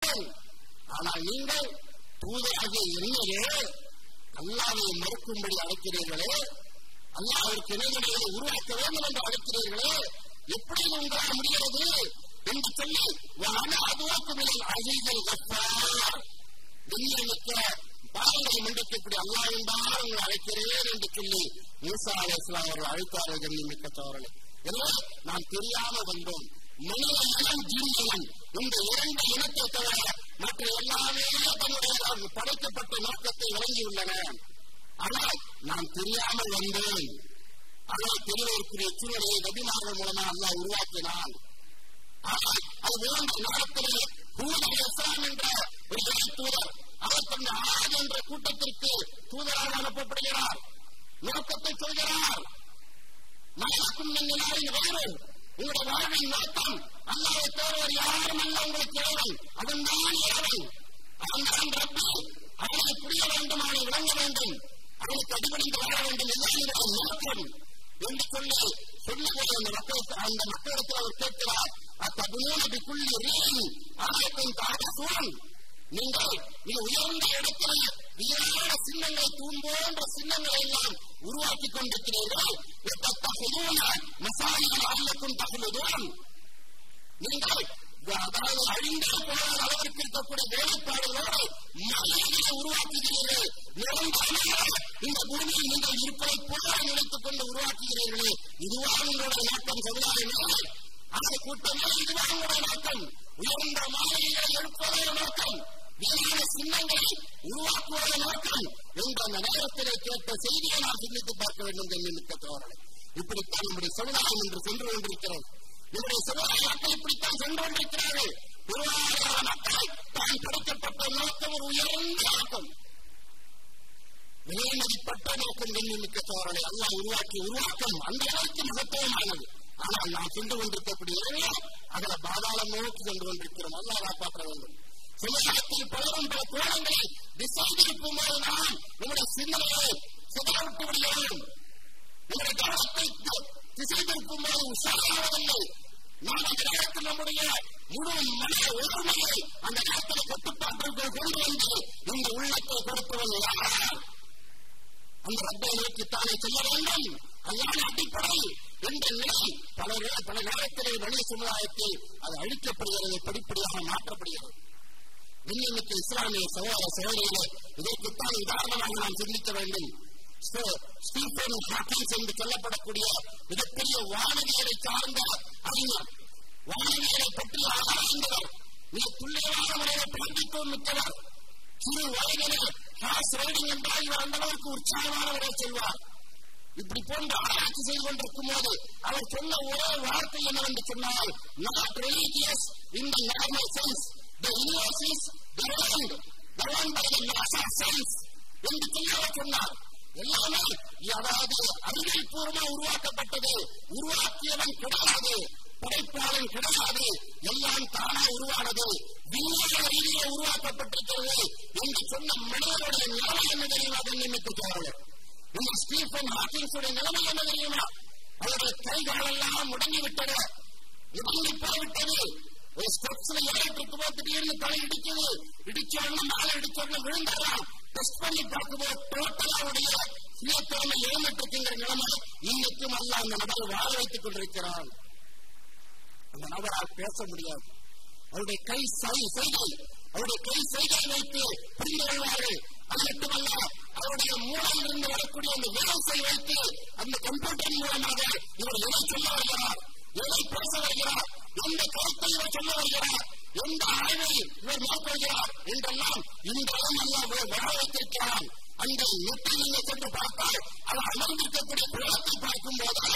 வந்தேன் ஆனால் நீங்கள் தூதராகிய என்னையே அல்லாவை மறுக்கும்படி அழைக்கிறீர்களே அல்லாவிற்கு இணைகளை உருவாக்க வேண்டும் என்று அழைக்கிறீர்களே எப்படி இது உங்களால் முடிகிறது என்று சொல்லி வான அதுவாக்குமில் அஜீகள் கப்பார் மிக்க பாவங்களை மன்னிக்கக்கூடிய அல்லாவின் பார் உங்களை அழைக்கிறேன் என்று சொல்லி மூசா அலி இஸ்லாம் அவர்கள் அழைத்தார்கள் கண்ணி மிக்க தோழனை எனவே நாம் தெரியாம வந்தோம் மனித இனம் ஜீன் இனம் இந்த இரண்டு இனத்தை தவிர மற்ற எல்லாமே தன்னுடைய படைக்கப்பட்ட நோக்கத்தை விளங்கியுள்ளன ஆனால் நாம் தெரியாமல் வந்தோம் ஆனால் தெரியக்கூடிய சூழலை நபிமார்கள் மூலமா அல்லா உருவாக்கினான் ஆனால் அது வேண்ட நேரத்திலே ஹூத் இஸ்லாம் என்ற ஒரு இறை தூதர் அவர் தன் ஆஜ் என்ற கூட்டத்திற்கு தூதராக அனுப்பப்படுகிறார் நோக்கத்தை சொல்கிறார் மனக்கும் நிலையில் வேறு உங்களுடைய வாழ்வின் நோக்கம் அல்லாவை தேர்வர் யாரும் அல்ல உங்களுக்கு இறைவன் அவன் தான் இறைவன் அவன் தான் ரப்பி அவனை புரிய வேண்டும் அவனை விளங்க வேண்டும் அவனுக்கு அடிபணிந்து வாழ வேண்டும் இதுதான் நோக்கம் என்று சொல்லி சொல்லுகிற அந்த மக்கள் அந்த மக்களிடத்தில் அவர் கேட்கிறார் அத்தகுனோனபிக்குள்ளி ரீன் ஆயத்தின் தாரசூன் நீங்கள் இது உயர்ந்த இடத்துல வீரான சின்னங்களை தூம்போன்ற சின்னங்களை எல்லாம் உருவாக்கி கொண்டிருக்கிறீர்கள் மசாலிகள் அல்லக்கும் தகுவதும் நீங்கள் அதாவது அழிந்தே போன அளவிற்கு இருக்கக்கூடிய வேலைப்பாடுகளோடு மலைகளை உருவாக்குகிறீர்கள் நிரந்தரமாக இந்த பூமியில் நீங்கள் இருப்பதை போல நினைத்துக் கொண்டு உருவாக்குகிறீர்களே இதுவாக உங்களுடைய நோக்கம் சமுதாயமே அந்த கூட்டமே இதுவாக உங்களுடைய நோக்கம் உயர்ந்த மாலைகளை எழுப்புவதே நோக்கம் வீரான சின்னங்களை உருவாக்குவதே நோக்கம் என்ற அந்த நேரத்திலே கேட்ட செய்தியை நாம் சிந்தித்து பார்க்க வேண்டும் என்று மிக்க தோழனை இப்படித்தான் நம்முடைய சமுதாயம் என்று சென்று கொண்டிருக்கிறோம் நம்முடைய சமுதாய மக்கள் இப்படித்தான் சென்று கொண்டிருக்கிறார்கள் பெருவாரியான மக்கள் தான் படைக்கப்பட்ட நோக்கம் ஒரு உயர்ந்த நோக்கம் விலைமதிப்பட்ட நோக்கம் மிக்க தோழனை அல்லா உருவாக்கி உருவாக்கம் அந்த அளவுக்கு மகத்துவமானது ஆனால் நாம் சென்று கொண்டிருக்கக்கூடிய அதில் பாதாளம் நோக்கி சென்று கொண்டிருக்கிறோம் அல்லா காப்பாற்ற வேண்டும் சமுதாயத்தில் பலரும் பல கோணங்களை திசை திருப்பும் போது நாம் நம்முடைய சிந்தனையை சிதறவிட்டு விடுகிறோம் நம்முடைய கவனத்தை திசை திருப்பும் போது உற்சாகமாவதில்லை நாம் அந்த நேரத்தில் நம்முடைய முழு மனித ஒருமையை அந்த நேரத்தில் கட்டுப்பாட்டிற்குள் கொண்டு வந்து இந்த உள்ளத்தை கொடுப்பவன் யார் அந்த ரப்பை நோக்கித்தானே செல்ல வேண்டும் அதுதான் அடிப்படை என்ற நிலை பல பல நேரத்திலே மனித சமுதாயத்தில் அது அழிக்கப்படுகிறது படிப்படியாக மாற்றப்படுகிறது இன்னைக்கு இஸ்லாமிய சகோதர சகோதரிகளே இதற்குத்தான் உதாரணமாக நாம் சிந்திக்க வேண்டும் ஸ்டீஃபன் ஹாக்கின்ஸ் என்று சொல்லப்படக்கூடிய மிகப்பெரிய வானவியலை சார்ந்த அறிஞர் வானவியலை பற்றி ஆராய்ந்தவர் மிக துல்லியமான முறையில் பாண்டித்துவம் மிக்கவர் சிறு வயதிலே ஹார்ஸ் ரைடிங் என்றால் இவர் அந்த அளவுக்கு உற்சாகமானவரை செல்வார் இப்படி போன்ற ஆராய்ச்சி செய்து கொண்டிருக்கும் போது அவர் சொன்ன ஒரே வார்த்தை என்னவென்று சொன்னால் not religious in the normal sense the universe is governed governed by the laws of science என்று சொல்லி அவர் சொன்னார் எல்லாமே அதாவது அறிவியல் பூர்வமா உருவாக்கப்பட்டது உருவாக்கியவன் கிடையாது படைப்பாளன் கிடையாது எல்லாம் தானா உருவானது விஞ்ஞான ரீதியிலே உருவாக்கப்பட்டிருக்கிறது என்று சொன்ன மனிதனுடைய நிலைமை என்ன தெரியுமா அதை நிமித்து தோழர் இந்த ஸ்டீஃபன் ஹாக்கிங்ஸுடைய நிலைமை என்ன தெரியுமா அவருடைய கைகாலெல்லாம் முடங்கி விட்டது முடங்கி போய்விட்டது ஒரு ஸ்டெப்ஸ்ல ஏறிட்டு இருக்கும்போது திடீர்னு தலை இடிக்குது இடிச்ச உடனே மேல இடிச்ச உடனே விழுந்தாராம் டெஸ்ட் பண்ணி பார்க்கும்போது டோட்டலா அவருடைய சுயத்திறமை இழந்துட்டுங்கிற நிலைமை இன்னைக்கும் அல்ல அந்த நபரை வாழ வைத்துக் கொண்டிருக்கிறான் அந்த நபரால் பேச முடியாது அவருடைய கை சை செய்கை அவருடைய கை செய்கை வைத்து புரிந்து கொள்வார்கள் அது மட்டுமல்ல அவருடைய மூளையில் இருந்து வரக்கூடிய அந்த வேலை வைத்து அந்த கம்ப்யூட்டர் மூலமாக இவர் எதை சொல்ல வருகிறார் எதை பேச வருகிறார் எந்த கருத்தை இவர் சொல்ல வருகிறார் எந்த ஆய்வை இவர் மேற்கொள்கிறார் என்றெல்லாம் இந்த அல்ல வர வைத்திருக்கிறான் அந்த நெட்டில் நீங்கள் சென்று பார்த்தால் அவர் அமர்ந்திருக்கக்கூடிய குளத்தை பார்க்கும் போது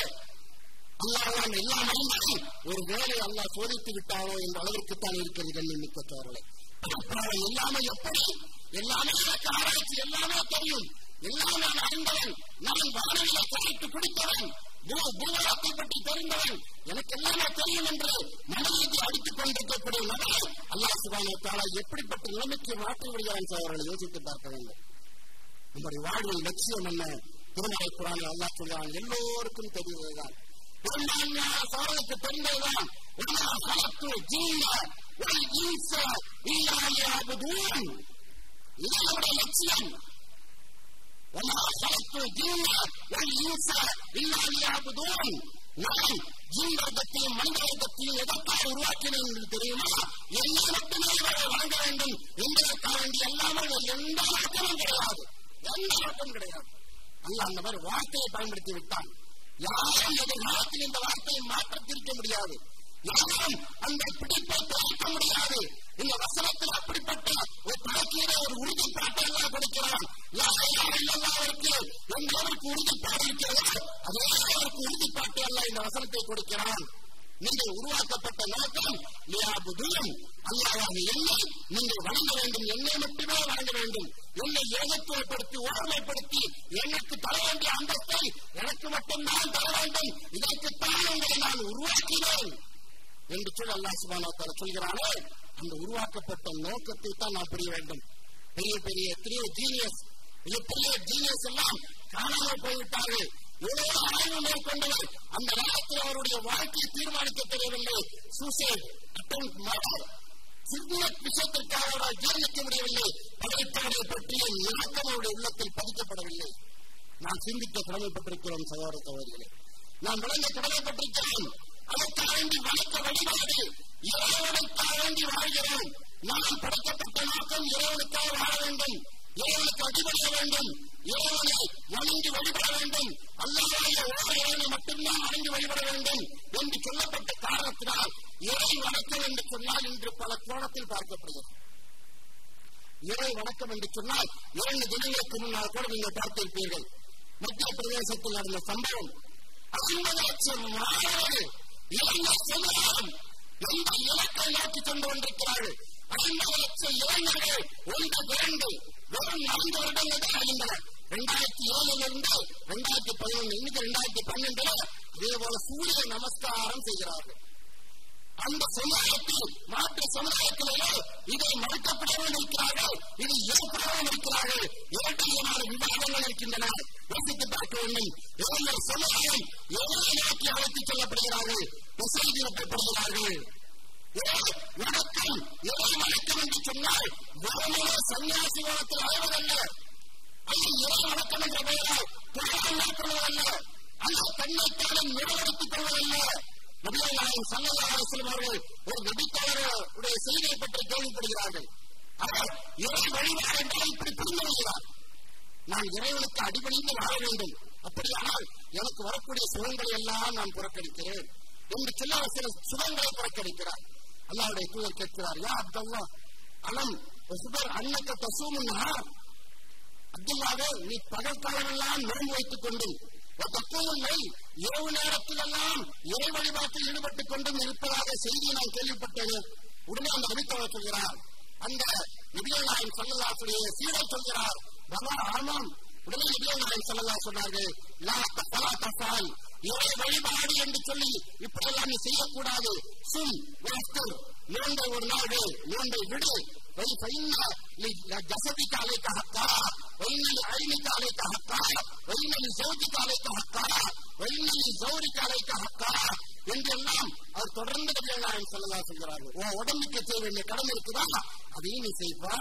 அல்லாஹ் எல்லா மனிதனையும் ஒரு வேலை அல்லாஹ் சோதித்து விட்டாரோ என்ற அளவிற்கு தான் இருக்கிறது கண்ணு மிக்க தோரலை எல்லாமே எப்படி எல்லாமே எனக்கு ஆராய்ச்சி எல்லாமே தெரியும் எல்லாம் நான் அறிந்தவன் நான் வானவில கரைத்து பிடித்தவன் பூகோளத்தை பற்றி தெரிந்தவன் எனக்கு எல்லாமே தெரியும் என்று மனதிற்கு அடித்துக் கொண்டிருக்கக்கூடிய நபரை அல்லாஹ் சுபான எப்படிப்பட்ட நிலைமைக்கு மாற்றி விடுகிறான் அவர்களை யோசித்து பார்க்க வேண்டும் நம்முடைய வாழ்வின் லட்சியம் என்ன திருமலை குரான் அல்லாஹ் சொல்கிறான் எல்லோருக்கும் தெரிந்ததுதான் பெரும்பான்மையான சோழனுக்கு தெரிந்ததுதான் ஜீன والإنس إلا ليعبدون இதனுடைய லட்சியம் وما خلقت الجن والإنس إلا ليعبدون நான் ஜீன் வர்க்கத்தையும் மனித வர்க்கத்தையும் எதற்காக உருவாக்கினேன் என்று தெரியுமா என்னை மட்டுமே இவரை வழங்க வேண்டும் என்பதற்காக வேண்டி எல்லாமே எந்த நோக்கமும் கிடையாது எந்த நோக்கம் கிடையாது அல்ல அந்த மாதிரி வார்த்தையை பயன்படுத்தி விட்டான் யாரும் எதிர்காலத்தில் இந்த வார்த்தையை மாற்றத்திருக்க முடியாது யாரும் அந்த பிடிப்பை தொலைக்க முடியாது இந்த வசனத்தில் அப்படிப்பட்ட ஒரு பழக்கிற ஒரு உறுதிப்பாட்டை எல்லாம் கொடுக்கிறான் யாருக்கு எந்த அளவுக்கு உறுதிப்பாடு இருக்கிறதோ அதே அளவுக்கு உறுதிப்பாட்டை எல்லாம் இந்த வசனத்தை கொடுக்கிறான் நீங்கள் உருவாக்கப்பட்ட நோக்கம் லியாபுதூன் அல்லாஹ் என்னை நீங்கள் வணங்க வேண்டும் என்னை மட்டுமே வணங்க வேண்டும் என்னை ஏகத்துவப்படுத்தி ஓர்மைப்படுத்தி எனக்கு தர வேண்டிய அந்தஸ்தை எனக்கு மட்டும்தான் தர வேண்டும் இதற்குத்தான் உங்களை நான் உருவாக்கினேன் என்று சொல்லி அல்லாஹ் சுபானா சொல்கிறானே அந்த உருவாக்கப்பட்ட நோக்கத்தை தான் நான் புரிய வேண்டும் பெரிய பெரிய எத்தனையோ ஜீனியஸ் மிகப்பெரிய ஜீனியஸ் எல்லாம் காணாமல் போய்விட்டார்கள் எவ்வளவு ஆய்வு மேற்கொண்டவர் அந்த நேரத்தில் அவருடைய வாழ்க்கையை தீர்மானிக்க தெரியவில்லை சூசைட் அட்டம் மர்டர் சிறிய விஷயத்திற்காக அவரால் ஜீர்ணிக்க முடியவில்லை படைத்தவரை பற்றிய இலக்கம் அவருடைய உள்ளத்தில் பதிக்கப்படவில்லை நாம் சிந்திக்க கடமைப்பட்டிருக்கிறோம் சகோதர சகோதரிகளே நாம் விளங்க கடமைப்பட்டிருக்கிறோம் அதற்காக வேண்டி வணக்க வழிபாடு இறைவனுக்காக வேண்டி வாழ்கிறோம் நாம் படைக்கப்பட்ட நோக்கம் இறைவனுக்காக வாழ வேண்டும் இறைவனுக்கு அடிபட வேண்டும் இறைவனை வணங்கி வழிபட வேண்டும் அல்லாவாய ஓர் இறைவனை மட்டும்தான் வணங்கி வழிபட வேண்டும் என்று சொல்லப்பட்ட காரணத்தினால் இறை வணக்கம் என்று சொன்னால் இன்று பல கோணத்தில் பார்க்கப்படுகிறது இறை வணக்கம் என்று சொன்னால் இரண்டு தினங்களுக்கு முன்னால் கூட நீங்கள் பார்த்திருப்பீர்கள் மத்திய பிரதேசத்தில் நடந்த சம்பவம் ஐம்பது லட்சம் மாணவர்கள் இளைஞர் சமுதாயம் எந்த இலக்கை நோக்கி சென்று கொண்டிருக்கிறார்கள் ஐம்பது லட்சம் இளைஞர்கள் ஒன்று திரண்டு வெறும் நான்கு வருடங்கள் தான் ஆகின்றன இரண்டாயிரத்தி ஏழுல இருந்து இரண்டாயிரத்தி பதினொன்று இன்னைக்கு இரண்டாயிரத்தி பன்னெண்டுல இதே போல சூரிய நமஸ்காரம் செய்கிறார்கள் அந்த சமுதாயத்தில் மாற்று சமுதாயத்திலேயே இதை மறுக்கப்படவும் இருக்கிறார்கள் இது ஏற்படவும் இருக்கிறார்கள் இரண்டு விதமான விவாதங்கள் இருக்கின்றன யோசித்து பார்க்க வேண்டும் இளைஞர் சமுதாயம் எதை நோக்கி அழைத்துச் செல்லப்படுகிறார்கள் திசை திருப்பப்படுகிறார்கள் வணக்கம் இறை வணக்கம் என்று சொன்னால் வெறுமனே சன்னியாசி குணத்தில் அழைவதல்ல அல்லது இறை வணக்கம் என்ற பெயரால் துறையை மேற்கொள்வதல்ல அல்ல தன்னைத்தானே நிறைவேற்றிக் கொள்வதல்ல நபிகள் சல்லல்லாஹு அவர்கள் ஒரு நபித்தவருடைய செய்தியை பற்றி கேள்விப்படுகிறார்கள் அவர் இறை வழிபாடு என்றால் இப்படி புரிந்து வருகிறார் நான் இறைவனுக்கு அடிபணிந்து வாழ வேண்டும் அப்படியானால் எனக்கு வரக்கூடிய சுகங்களை எல்லாம் நான் புறக்கணிக்கிறேன் என்று சொல்ல அவர் சில சுகங்களை புறக்கணிக்கிறார் அல்லாவுடைய தூதர் கேட்கிறார் யா அப்துல்லா அலம் சுபர் அன்னக்க தசூமுன்னா அப்துல்லாவே நீ பகற்காலமெல்லாம் நோன்பு வைத்துக் கொண்டும் தத்துவங்களை இரவு நேரத்தில் எல்லாம் இறை வழிபாட்டில் ஈடுபட்டுக் கொண்டும் இருப்பதாக செய்தியை நான் கேள்விப்பட்டேன் உடனே அந்த அடித்தவர் சொல்கிறார் அந்த நிபியநாயன் சொல்லலாசுடைய சீரை சொல்கிறார் பலா ஆமாம் உடனே நிபியநாயன் சொல்லலா சொன்னார்கள் லா தஃபலா தஃபால் இறை வழிபாடு என்று சொல்லி இப்படியெல்லாம் நீ செய்யக்கூடாது சும் வாஸ்தர் நோன்பை ஒரு நாள் நோன்பை விடு فإن لجسدك عليك حقا وإن لعينك عليك حقا وإن لزوجك عليك حقا وإن لزورك عليك حقا என்றெல்லாம் அவர் தொடர்ந்து நபிகள் சொல்லலாம் சொல்கிறார்கள் உன் உடம்புக்கு செய்ய வேண்டிய கடமை இருக்குதா அதையும் நீ செய்வா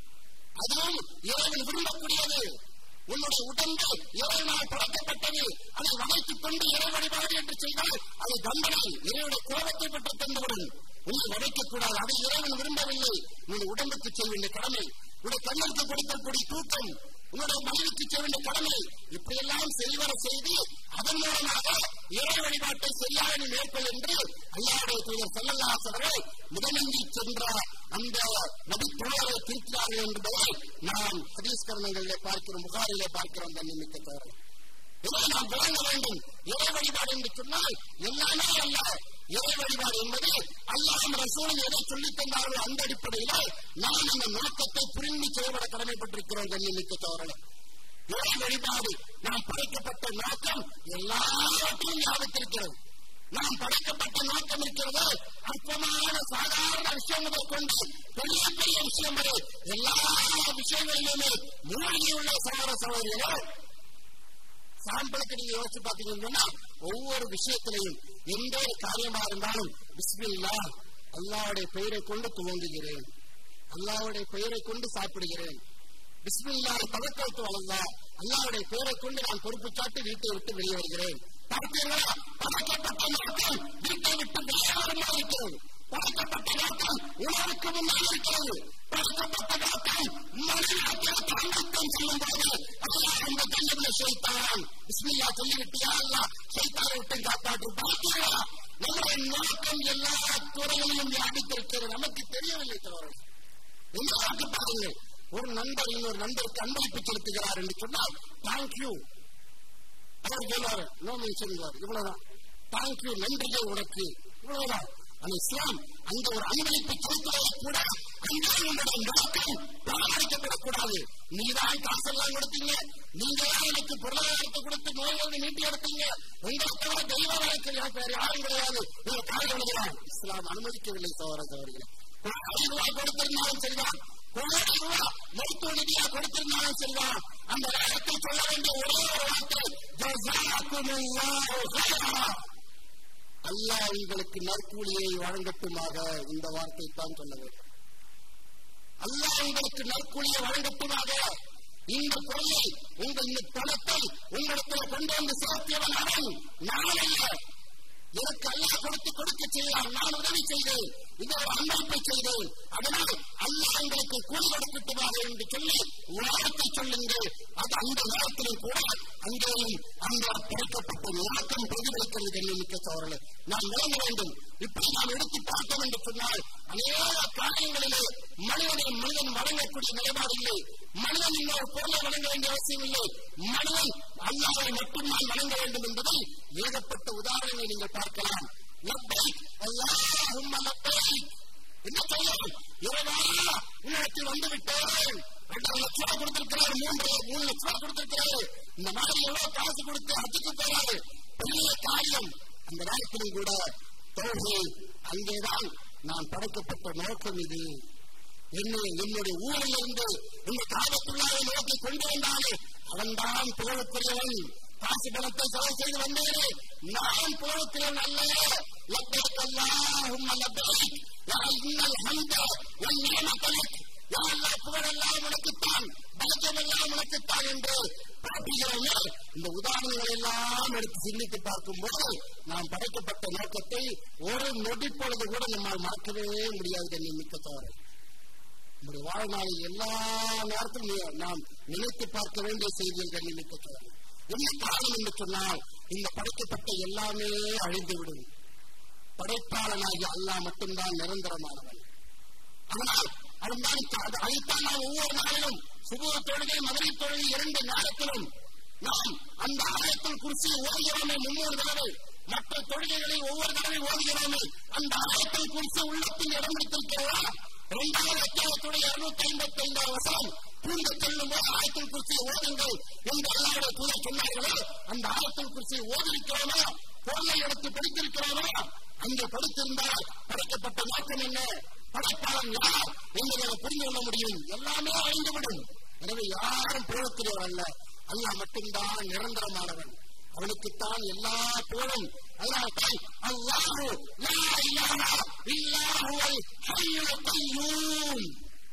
அதுவும் இறைவன் விரும்பக்கூடியது உன்னுடைய உடம்பு இறைவனால் படைக்கப்பட்டது அதை வளைத்துக் கொண்டு இறை வழிபாடு என்று செய்தால் அது தண்டனை இறைவனுடைய கோபத்தை பெற்று தந்துவிடும் உன்னை வதைக்கக்கூடாது அதை இறைவன் விரும்பவில்லை உன் உடம்புக்கு செய்ய வேண்டிய கடமை உன்னுடைய கண்ணுக்கு கொடுக்கக்கூடிய தூக்கம் உன்னுடைய மனைவிக்கு செய்ய வேண்டிய கடமை இப்படியெல்லாம் செய்வர செய்து அதன் மூலமாக இறை வழிபாட்டை சரியாக நீ மேற்கொள் என்று அல்லாவுடைய தூதர் செல்லல்லாசவர்கள் முதலின்றி சென்ற அந்த நபி தோழரை திருக்கிறார்கள் என்பதை நாம் ஹதீஸ்கரணங்களிலே பார்க்கிறோம் புகாரிலே பார்க்கிறோம் அந்த நிமித்த தோழர் இதை நாம் விளங்க வேண்டும் இறை வழிபாடு என்று சொன்னால் எல்லாமே அல்ல இறை வழிபாடு என்பது அல்லாஹ் ரசூலும் எதை சொல்லித் தந்தார்களோ அந்த அடிப்படையில் நாம் அந்த நோக்கத்தை புரிந்து செயல்பட கடமைப்பட்டிருக்கிறோம் கண்ணியமிக்க தோழர் இறை வழிபாடு நாம் படைக்கப்பட்ட நோக்கம் எல்லாவற்றையும் ஞாபகத்திருக்கிறது நாம் படைக்கப்பட்ட நோக்கம் இருக்கிறது அற்பமான சாதாரண விஷயங்களை கொண்டு பெரிய பெரிய விஷயம் வரை எல்லா விஷயங்களிலுமே மூழ்கியுள்ள சகோதர சகோதரிகளே சாம்பிளுக்கு நீங்க யோசிச்சு பாத்தீங்கன்னா ஒவ்வொரு விஷயத்திலையும் எந்த ஒரு காரியமா இருந்தாலும் பிஸ்மில்லா அல்லாவுடைய பெயரை கொண்டு துவங்குகிறேன் அல்லாவுடைய பெயரை கொண்டு சாப்பிடுகிறேன் பிஸ்மில்லாஹ் தவக்கல்து அலல்லா அல்லாவுடைய பெயரை கொண்டு நான் பொறுப்பு சாட்டி வீட்டை விட்டு வெளியே வருகிறேன் பார்த்தீர்களா படைக்கப்பட்ட நாட்கள் வீட்டை விட்டு வெளியேறமா இருக்கிறது படைக்கப்பட்ட நாட்கள் உணவுக்கு முன்னால் இருக்கிறது படைக்கப்பட்ட நாட்கள் மனிதர்கள் தாண்டத்தம் செய்யும் போது அல்லாஹ் இந்த தண்டனை செய்தான் பிஸ்மில்லா சொல்லிவிட்டியா அல்லா செய்தாரை விட்டு காப்பாற்று பார்த்தீர்களா நம்முடைய நோக்கம் எல்லா துறைகளிலும் வியாபித்திருக்கிறது நமக்கு தெரியவில்லை தலைவர்கள் என்ன பாருங்கள் ஒரு நண்பர் இன்னொரு நண்பருக்கு அன்பளிப்பு செலுத்துகிறார் என்று சொன்னால் தேங்க்யூ அவர் சொல்வார் நோ மென்ஷன் இவ்வளவுதான் தேங்க்யூ நன்றிகள் உனக்கு இவ்வளவுதான் அந்த இஸ்லாம் அந்த ஒரு அன்பளிப்பு செலுத்துவதை கூட அங்கே உங்களுடைய நோக்கம் பராமரிக்கப்படக்கூடாது நீதான் காசெல்லாம் கொடுத்தீங்க நீங்க தான் எனக்கு பொருளாதாரத்தை கொடுத்து நோய்களை மீட்டி எடுத்தீங்க உங்களுக்கு தவிர தெய்வம் எனக்கு வேற யாரும் கிடையாது நீங்க கால் எழுதுகிறார் இஸ்லாம் அனுமதிக்கவில்லை சோழர சோழர்களே ஆயிரம் ரூபாய் கொடுத்திருந்தாலும் சரிதான் கோடி ரூபாய் மருத்துவ நிதியா கொடுத்திருந்தாலும் சரிதான் அந்த நேரத்தில் சொல்ல வேண்டிய ஒரே ஒரு வார்த்தை ஜஸாக்குமுல்லாஹு ஹைரா. அல்லாஹ் உங்களுக்கு நற்கூலியை வழங்கட்டுமாக இந்த வார்த்தை தான் சொல்ல வேண்டும் அல்லாஹ் உங்களுக்கு நற்கூலியை வழங்கட்டுமாக இந்த பொருளை உங்கள் இந்த பணத்தை உங்களிடத்தில் கொண்டு வந்து சேர்த்தியவன் அவன் நான் அல்ல எனக்கு அல்லாஹ் கொடுத்து கொடுக்க செய்யலாம் நான் உதவி செய்தேன் இது ஒரு அன்பளிப்பை செய்தேன் அதனால் அல்லாஹ் உங்களுக்கு கூலி கொடுக்கட்டுமாக என்று சொல்லி வார்த்தை சொல்லுங்கள் அது அந்த நேரத்திலும் கூட அங்கேயும் அந்த படைக்கப்பட்ட நோக்கம் பிரதிபலிக்கிறது கண்ணிமிக்க சோழர்களே நாம் விளங்க வேண்டும் இப்படி நாம் எடுத்து பார்த்தோம் என்று சொன்னால் அநேக காரியங்களிலே மனிதனை மனிதன் வழங்கக்கூடிய நிலைப்பாடு இல்லை மனிதன் இன்னொரு பொருளை வழங்க வேண்டிய அவசியம் இல்லை மனிதன் அல்லாவை மட்டும்தான் வழங்க வேண்டும் என்பதை ஏகப்பட்ட உதாரணங்களை நீங்கள் பார்க்கலாம் லப்பைக் அல்லாஹும்ம லப்பைக் என்ன சொல்லும் இறைவா உன்னிடத்தில் வந்து விட்டேன் ரெண்டரை லட்ச ரூபாய் கொடுத்திருக்கிறார் மூன்று மூணு லட்ச ரூபாய் கொடுத்திருக்கிறாரு இந்த மாதிரி எவ்வளவு காசு கொடுத்து அச்சுக்கு போறாரு பெரிய காரியம் அந்த நேரத்திலும் கூட தோல்வி அங்கேதான் நான் படைக்கப்பட்ட நோக்கம் இது என்னை என்னுடைய ஊரில் இருந்து இந்த காலத்துள்ளாரை நோக்கி கொண்டு வந்தானே அவன்தான் புகழுக்குரியவன் காசு பணத்தை செலவு செய்து வந்தேனே நான் புகழுக்கிறவன் அல்ல லப்பைக் அல்லாஹும்ம லப்பைக் யா இன்னல் ஹம்த வல் நிஅமத்தலக் யா அல்லாஹ் புகழெல்லாம் உனக்குத்தான் பலஜமெல்லாம் உனக்குத்தான் என்று பாடுகிறோமே இந்த உதாரணங்களை எல்லாம் எடுத்து சிந்தித்து பார்க்கும்போது நாம் படைக்கப்பட்ட நோக்கத்தை ஒரு நொடி பொழுது கூட நம்மால் மறக்கவே முடியாது கண்ணி மிக்க தவறு நம்முடைய வாழ்நாளில் எல்லா நேரத்திலும் நீ- நாம் நினைத்து பார்க்க வேண்டிய செய்திகள் கண்ணி மிக்க தவறு என்ன காரணம் என்று சொன்னால் இந்த படைக்கப்பட்ட எல்லாமே அழிந்துவிடும் படைப்பாளனாகிய அல்லாஹ் மட்டும்தான் நிரந்தரமானவன் அதனால் அதுதான் அது அதைத்தான் நாம் ஒவ்வொரு நாளிலும் சுபுக தொழுகை மதுரை தொழுகை இரண்டு நேரத்திலும் நாம் அந்த ஆயத்தில் குறிச்சி ஓதுகிறோமே முன்னூறு தடவை மற்ற தொழுகைகளை ஒவ்வொரு தடவை ஓதுகிறோமே அந்த ஆயத்தில் குறிச்சி உள்ளத்தில் இடம் பிடித்திருக்கிறதா இரண்டாவது அத்தியாயத்துடைய இருநூத்தி ஐம்பத்தி ஐந்தாவது வசனம் பூந்த செல்லும் போது ஆயத்தில் குறிச்சி ஓதுங்கள் என்று அல்லாவுடைய தூதர் சொன்னார்களோ அந்த ஆயத்தில் குறிச்சி ஓதிருக்கிறோமா பொருளை எடுத்து படித்திருக்கிறோமா அங்கே படித்திருந்தால் படைக்கப்பட்ட நோக்கம் என்ன படைப்பாளன் யார் என்பதை நாம் புரிந்து கொள்ள முடியும் எல்லாமே அழிந்துவிடும் எனவே யாரும் புகழக்கூடியவர் அல்ல அல்லாஹ் மட்டும்தான் நிரந்தரமானவன் அவனுக்குத்தான் எல்லா புகழும் அல்லாஹ் அல்லாஹு லா இலாஹா இல்லா ஹுவல் ஹய்யுல் கய்யூம்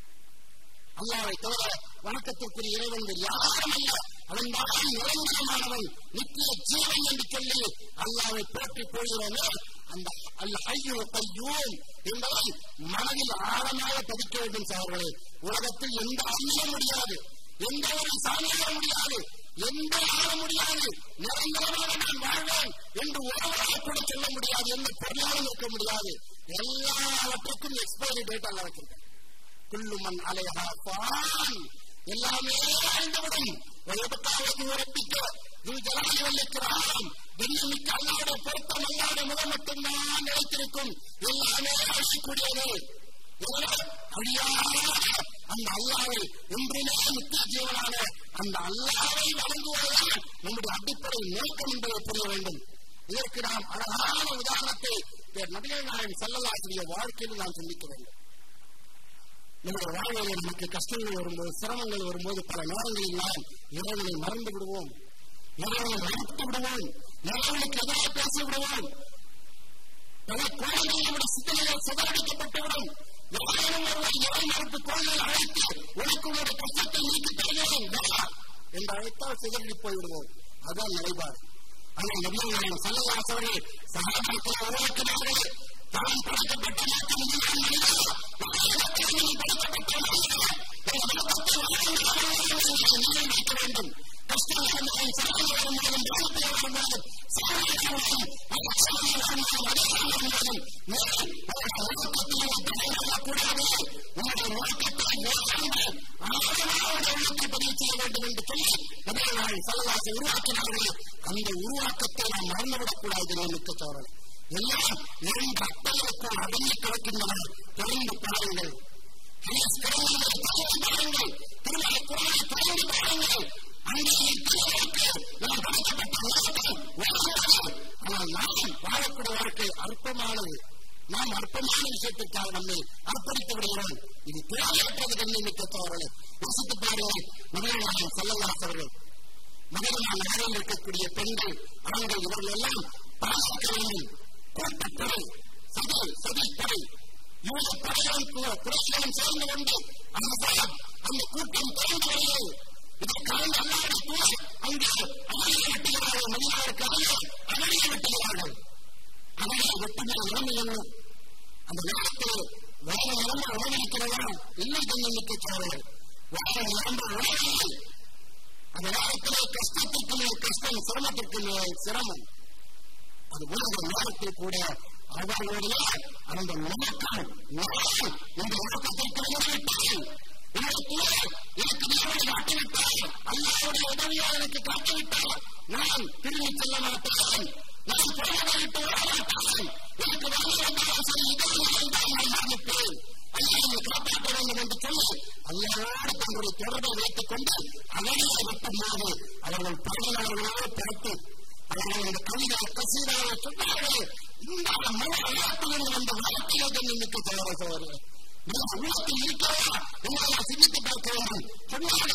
அல்லாவை தவிர வணக்கத்திற்குரிய இறைவன் வேறு யாரும் அல்ல அவன் தான் நிரந்தரமானவன் நித்திய ஜீவன் என்று சொல்லி அல்லாவை போற்றி போகிறோமே அந்த அல்ல ஐயோ கையூம் என்பதை மனதில் ஆழமாக பதிக்க வேண்டும் சார்களே உலகத்தில் எந்த அழிய முடியாது எந்த ஒரு சாமியாக முடியாது எந்த ஆள முடியாது நிரந்தரமாக நான் வாழ்வேன் என்று உறவாக கூட சொல்ல முடியாது எந்த பொருளாலும் இருக்க முடியாது எல்லாவற்றுக்கும் எக்ஸ்பைரி டேட் அல்ல வச்சிருக்கேன் குல்லுமன் அலைஹா பான் எல்லாமே அழிந்துவிடும் வயபத்தாவது உறப்பிக்க நீ ஜலாலி வல்லிக்கிறான் திண்ணமிக்க அல்லாவுடைய பொருத்தம் அல்லாவுடைய முகம் மட்டும்தான் நிலைத்திருக்கும் எல்லாமே அழியக்கூடியது இதனால் அழியாத அந்த அல்லாவை ஒன்றுமே நித்திய ஜீவனான அந்த அல்லாவை வழங்குவதுதான் நம்முடைய அடிப்படை நோக்கம் என்பதை புரிய வேண்டும் இதற்கு நாம் அழகான உதாரணத்தை நபிகள் நாயன் செல்லலாசிரிய வாழ்க்கையில் நாம் சிந்திக்க வேண்டும் நம்முடைய வாழ்வில் நமக்கு கஷ்டங்கள் வரும்போது சிரமங்கள் வரும்போது பல நேரங்களில் நாம் இறைவனை மறந்து விடுவோம் இறைவனை மறுத்து விடுவோம் இறைவனுக்கு எதிராக பேசி விடுவோம் பல குழந்தைகளுடைய சிந்தனைகள் சிதறடிக்கப்பட்டுவிடும் யாரும் ஒருவர் இறை மறுப்பு குழந்தைகள் அழைத்து உனக்கு உங்களுடைய கஷ்டத்தை நீக்கி தருகிறேன் வா என்று அழைத்தால் சிதறடி போய்விடுவோம் அதுதான் நிலைப்பாடு ஆனால் நபியவர்கள் செல்லவாசவர்கள் சகாபாக்களை உருவாக்கினார்கள் தான் படைக்கப்பட்ட நாட்டின் முன்னாள் மனிதா நான் படைக்கப்பட்ட மனிதா என் விருப்பத்தை நிர்ணயிக்க வேண்டும் கஷ்டம் வரும்போதும் சிரமம் வரும்போதும் பாதிப்பு வரும்போதும் சாதனை வரும்போதும் அலட்சியம் வரும்போதும் அதிகாரம் வரும்போதும் நீ உன்னுடைய நோக்கத்தில் தடையாகக்கூடாது உன்னுடைய நோக்கத்தை வாழ்ந்து ஆழமாக உள்ளத்தை பதிவு செய்ய வேண்டும் என்று சொல்லி நபிகள் செல்லவாசி உருவாக்கினார்கள் அந்த உருவாக்கத்தை நாம் மறந்துவிடக்கூடாது மிக்க சோழன் எல்லாம் இரண்டு அட்டைகளுக்குள் அடங்கி கிடக்கின்றன திறந்து பாருங்கள் கிரமங்களை திறந்து பாருங்கள் திருமண குரலை திறந்து பாருங்கள் அங்கே இருக்கிறவருக்கு நாம் படைக்கப்பட்ட உலகத்தை வாழ்கிறது ஆனால் நாம் வாழக்கூடிய வாழ்க்கை அற்பமானது நாம் அற்பமான விஷயத்திற்காக நம்மை அர்ப்பணித்து விடுகிறோம் இது தேவையற்றது கண்ணிமிக்க தோழர்களே யோசித்து பாருங்கள் மனிதனாக செல்லலாசவர்கள் மனிதனா நகரில் இருக்கக்கூடிய பெண்கள் ஆண்கள் இவர்கள் எல்லாம் பாதிக்க வேண்டும் கூட்டுப்படை சதி சதிப்படை யூத படைகளும் குறைகளும் சேர்ந்து கொண்டு அந்த அந்த கூட்டம் திறந்து வருகிறது இதற்காக அல்லாத தூர் அங்கே அமளியை வெட்டுகிறார்கள் மனிதர்களுக்கு அல்ல அமளியை வெட்டுகிறார்கள் அமளியை வெட்டுகிற நிலைமை என்ன அந்த நேரத்தில் வேற நிலைமை உணவிருக்கிறதா இல்லை தன்னிமிக்க தேவைகள் வேற நிலைமை உணவில்லை அந்த நேரத்திலே கஷ்டத்திற்கு மேல் கஷ்டம் சிரமத்திற்கு மேல் சிரமம் அது உலக நேரத்தில் கூட அவர்களுடைய அந்த நோக்கம் நான் இந்த நோக்கத்திற்கு நிறைவேற்றேன் என்னுடைய எனக்கு தேவனை காட்டிவிட்டார் அல்லாவுடைய உதவியை எனக்கு காட்டிவிட்டார் நான் திரும்பி செல்ல மாட்டேன் நான் பிறகு விட்டு வர மாட்டேன் எனக்கு வேலை வந்தாலும் சரி இதான் நான் மன்னிப்பேன் அல்லாவை காப்பாற்ற வேண்டும் என்று சொல்லி அல்லாவோடு தங்களுடைய தொடர்பை வைத்துக் கொண்டு அவர்களை விட்டும் போது அவர்கள் பழகினவர்களோடு பிறப்பு அவர்கள் இந்த கவிதை கசீராக சொன்னார்கள் இந்த முழு நாட்டில் வந்த வாழ்க்கையை நிமித்த சோழ சோழர்கள் நீங்க உள்ளத்தில் இருக்கிறதா உங்களை சிந்தித்து பார்க்க வேண்டும் சொன்னாரு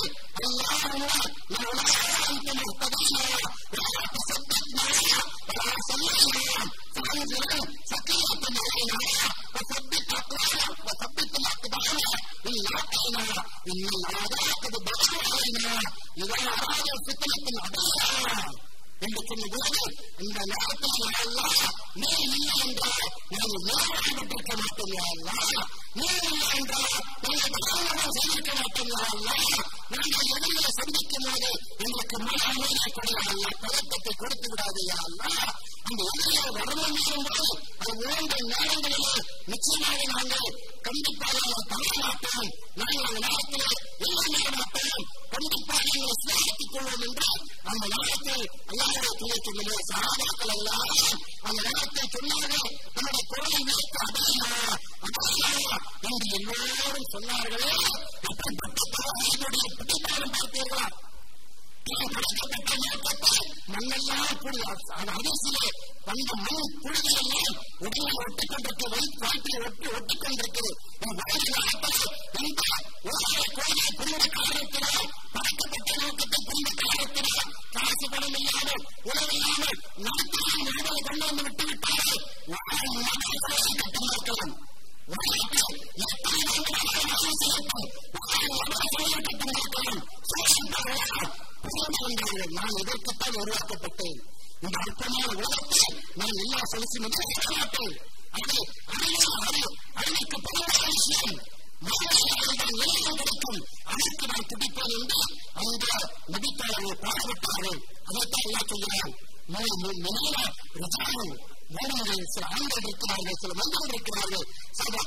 என்று சொன்னபோது இந்த நேரத்தில் நீ இல்லை என்றால் நாங்கள் நேரம் பெற்றிருக்க மாட்டோம் நீ இல்லை என்றால் நாங்கள் பகவானுடன் செய்திருக்க மாட்டோம் நாங்கள் எதிரிகளை சந்திக்கும் போது எங்களுக்கு மன அமைதியை கொடுங்க பதட்டத்தை கொடுத்து விடாது அந்த எதிரியை வரணும் என்றால் அது மூன்று நேரங்களிலே நிச்சயமாக நாங்கள் கண்டிப்பாக தவற மாட்டோம் நாங்கள் அந்த நேரத்தில் எல்லாமே மாட்டோம் கண்டிப்பாக எங்களை சிலாகித்துக் கொள்வோம் என்றால் அந்த நேரத்தில் அல்லாவுடைய துணை சொல்லுங்க சகாபாக்கள் எல்லாம் அந்த நேரத்தில் சொன்னார்கள் நம்முடைய குரலை வைத்து அடையா அடையா என்று எல்லோரும் சொன்னார்களே அப்படிப்பட்ட தவறுடைய பிடிப்பாலும் பார்த்தீர்களா படைக்கப்பட்ட நோக்கத்தை மண்ணெல்லாம் புடி அது அரிசியிலே வந்த மண் புழுதிகள் எல்லாம் உடனே ஒட்டிக் கொண்டிருக்கு வயிற்று காற்றில் ஒட்டி ஒட்டிக் கொண்டிருக்கிறது வயது நாட்கள் இந்த உலக கோயிலை புரிந்த காரணத்தினால் படைக்கப்பட்ட நோக்கத்தை புரிந்த காரணத்தினால் காசு பணம் இல்லாமல் உணவில்லாமல் நாட்டில் நாடுகளை கொண்டு வந்து விட்டுவிட்டார்கள் கட்டுமாக்கலாம் வாழ்க்கை எத்தனை வேண்டுமானாலும் செய்யட்டும் கட்டுமாக்கலாம் புரிந்து நான் இதற்குத்தான் உருவாக்கப்பட்டேன் இந்த அற்பமான உலகத்தை நான் எல்லா செலுத்தி முதலிட மாட்டேன் அது அதற்கு பொதுவான விஷயம் நிலையம் கிடைக்கும் அதற்கு நான் துடிப்பேன் என்று அந்த நபித்தாளர்கள் பாடுபட்டார்கள் அதைத்தான் எல்லாம் சொல்கிறான் நிலையில ரஜானம் மூணு சில ஆண்கள் இருக்கிறார்கள் சில மந்திரம் இருக்கிறார்கள் சில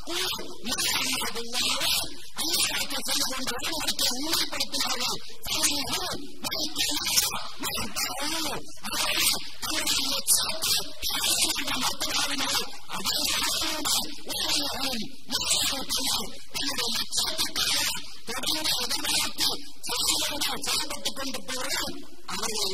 அல்லாஹ் செய்து கொண்ட உடன்படிக்கை உண்மைப்படுத்தினார்கள் செயல்பட்டுக் கொண்டு போகிறோம் அவர்கள்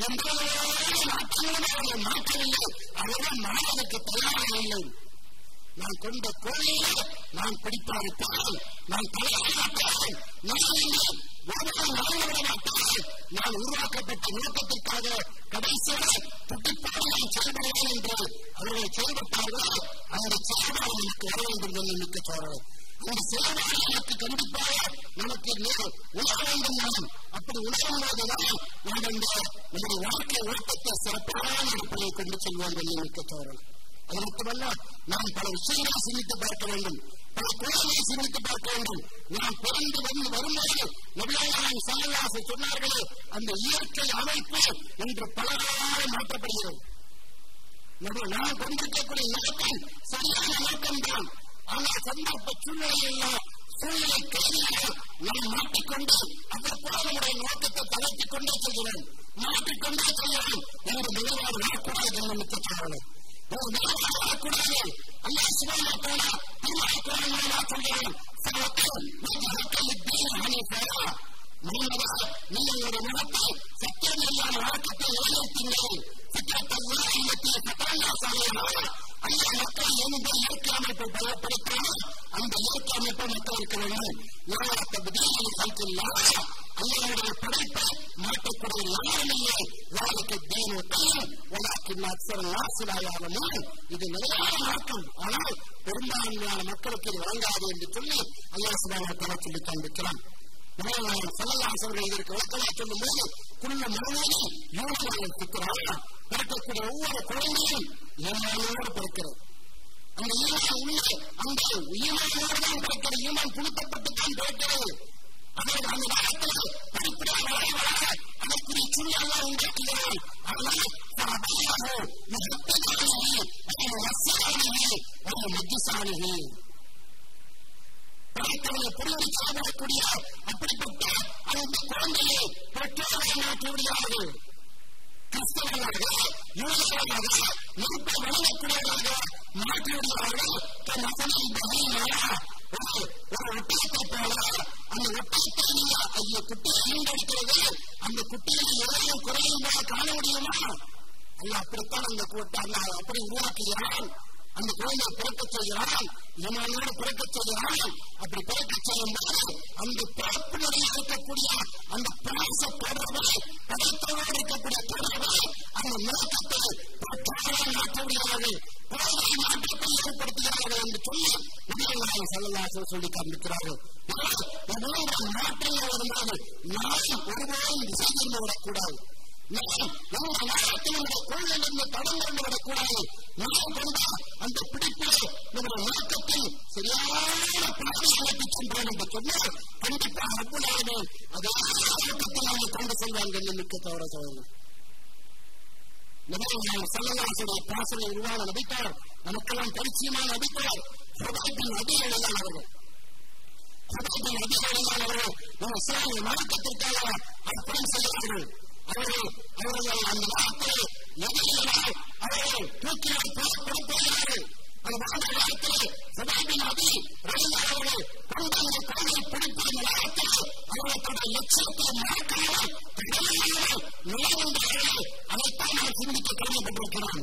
மாற்றவில்லை அவர்கள் மாறுவதற்கு தயாராக இல்லை நான் கொண்ட கோயிலே நான் பிடிப்பாருப்பேன் நான் தலையாட்டேன் நான் ஒருவரை நடந்துவிட மாட்டேன் நான் உருவாக்கப்பட்ட நோக்கத்திற்காக கடைசியாக துட்டிப்பாடு நான் செயல்படுவேன் என்று அவர்கள் செயல்பட்டார்களோ அந்த செயல்பாடு நமக்கு வர வேண்டும் என்று மிக்க சோழர் அந்த செயல்பாடு நமக்கு கண்டிப்பாக நமக்கு உணர வேண்டும் நாம் அப்படி உணரும் போதுதான் நாம் இந்த நம்முடைய வாழ்க்கை ஓட்டத்தை சிறப்பான இடத்திலே கொண்டு செல்வோம் என்று மிக்க சோழர் அது மட்டுமல்ல நாம் பல விஷயங்களை சிந்தித்து பார்க்க வேண்டும் பல குழந்தைகளை சிந்தித்து பார்க்க வேண்டும் நாம் பிறந்து வந்து வரும்போது நபியாளர்கள் சல்லல்லாசு சொன்னார்களே அந்த இயற்கை அமைப்பு இன்று பலராக மாற்றப்படுகிறது நம்ம நாம் கொண்டிருக்கக்கூடிய நோக்கம் சரியான நோக்கம் தான் ஆனால் சந்தர்ப்ப சூழ்நிலையில் சூழ்நிலை கைதியாக நாம் மாட்டிக்கொண்டு அதற்காக நம்முடைய நோக்கத்தை தளர்த்திக் கொண்டே செல்கிறோம் மாற்றிக்கொண்டே செல்கிறோம் என்று நிலைப்பாடு வரக்கூடாது என்று மிக்கச்சார்கள் ஒரு நிலைப்பாடு வரக்கூடாது அல்லா சிவனா போனா திருமண சொல்கிறான் முன்னதாக நீங்கள் ஒரு முகத்தை சத்தியம் இல்லாத வழக்கத்தை நிறைவேற்றுங்கள் சத்தியத்தை இல்லத்தில் சட்டாண்டா சாலையாக அல்ல மக்கள் எந்த இயற்கை அமைப்பை பயப்படுத்தாமல் அந்த இயற்கை அமைப்பை மக்களுக்கு வேண்டும் யாரத்த விதிகளில் கல்கில்லாத அல்லாவுடைய படைப்பை மாற்றக்கூடிய யாரும் இல்லை யாருக்கு தீனு கையும் உனக்கு அக்சர் நாசிலாயாலும் இது நிறைய மாற்றம் ஆனால் பெரும்பான்மையான மக்களுக்கு இது வழங்காது என்று சொல்லி அல்லா சுபாவத்தலை சொல்லி காண்பிக்கிறான் சொல்லலாசவர்கள் இதற்கு விளக்கமாக சொல்லும் போது குள்ள மனநோயை யோசனைகள் இருக்கிறாரா பிறக்கக்கூடிய ஒவ்வொரு குழந்தையும் ஈமானோடு பிறக்கிறது அந்த ஈமான் உள்ள அந்த ஈமானோடு தான் பிறக்கிறது ஈமான் புழுக்கப்பட்டு தான் பிறக்கிறது அதற்கு அந்த காலத்தில் படிப்படியாக வரைவாக அதற்குரிய சூழலாக உண்டாக்குகிறார் ஆனால் فأبيه يحبطانه ويوسعانه ويمجسانه பிறத்தவனை புரிந்து சாப்பிடக்கூடிய அப்படிப்பட்ட அந்த குழந்தையை பெற்றோரை மாற்றி விடுகிறார்கள் கிறிஸ்தவர்களாக யூதர்களாக நெருப்பை வழங்கக்கூடியவராக மாற்றி விடுகிறார்கள் தன் அசனை பகையினால ஒரு ஒரு ஒட்டகத்தை போல அந்த ஒட்டகத்தை நீங்க ஐயோ குட்டியை ஈண்டெடுக்கிறது அந்த குட்டியில் எதையும் குறையும் போல காண முடியுமா அல்ல அப்படித்தான் அந்த கூட்ட அல்ல அப்படி உருவாக்குகிறான் அந்த குழந்தை பிறக்கச் செய்கிறான் இமானோடு பிறக்கச் செய்கிறான் அப்படி பிறக்கச் செய்யும் போது அந்த பிறப்பினுடைய இருக்கக்கூடிய அந்த பிராச தொடர்பை படைத்தவோடு இருக்கக்கூடிய தொடர்பை அந்த நோக்கத்தை பெற்றோரை மாற்றுகிறார்கள் குழந்தை மாற்றத்தை ஏற்படுத்துகிறார்கள் என்று சொல்லி நபிகளாக செல்லலாசல் சொல்லி காண்பிக்கிறார்கள் மாற்றங்கள் வரும்போது நாம் ஒருபோதும் திசை திரும்ப விடக்கூடாது நாம் இந்த நேரத்தில் நம்முடைய கொள்கையிலிருந்து தடம் கொண்டு விடக்கூடாது நாம் கொண்ட அந்த பிடிப்பில் நம்முடைய நோக்கத்தில் சரியான பாதை அழைத்து சென்றோம் என்று சொன்னால் கண்டிப்பாக அப்புலாவது அதே நோக்கத்தில் நம்மை கொண்டு செல்வாங்க என்று மிக்க தவற சோழர்கள் நபிகள் செல்லலாசுடைய பாசனை உருவான நபித்தார் நமக்கெல்லாம் பரிச்சயமான நபித்தார் ஹுதைபின் அதி எழுதானவர்கள் ஹுதைபின் அதி எழுதானவர்கள் நம்ம சிலை மார்க்கத்திற்காக அர்ப்பணம் செய்கிறார்கள் அவர்கள் அவர்கள் அந்த நாட்டில் எதிரிகளால் அவர்கள் தூக்கினால் போகிறார்கள் அந்த வாழ்ந்த நேரத்தில் சுபாபின் அபி ரயிலா அவர்கள் கொண்டு அந்த காலை பிடித்த நேரத்தில் அவர்களுடைய லட்சியத்தை மறக்காமல் நிலைவந்தார்கள் அதைத்தான் நான் சிந்திக்க கடமைப்பட்டிருக்கிறோம்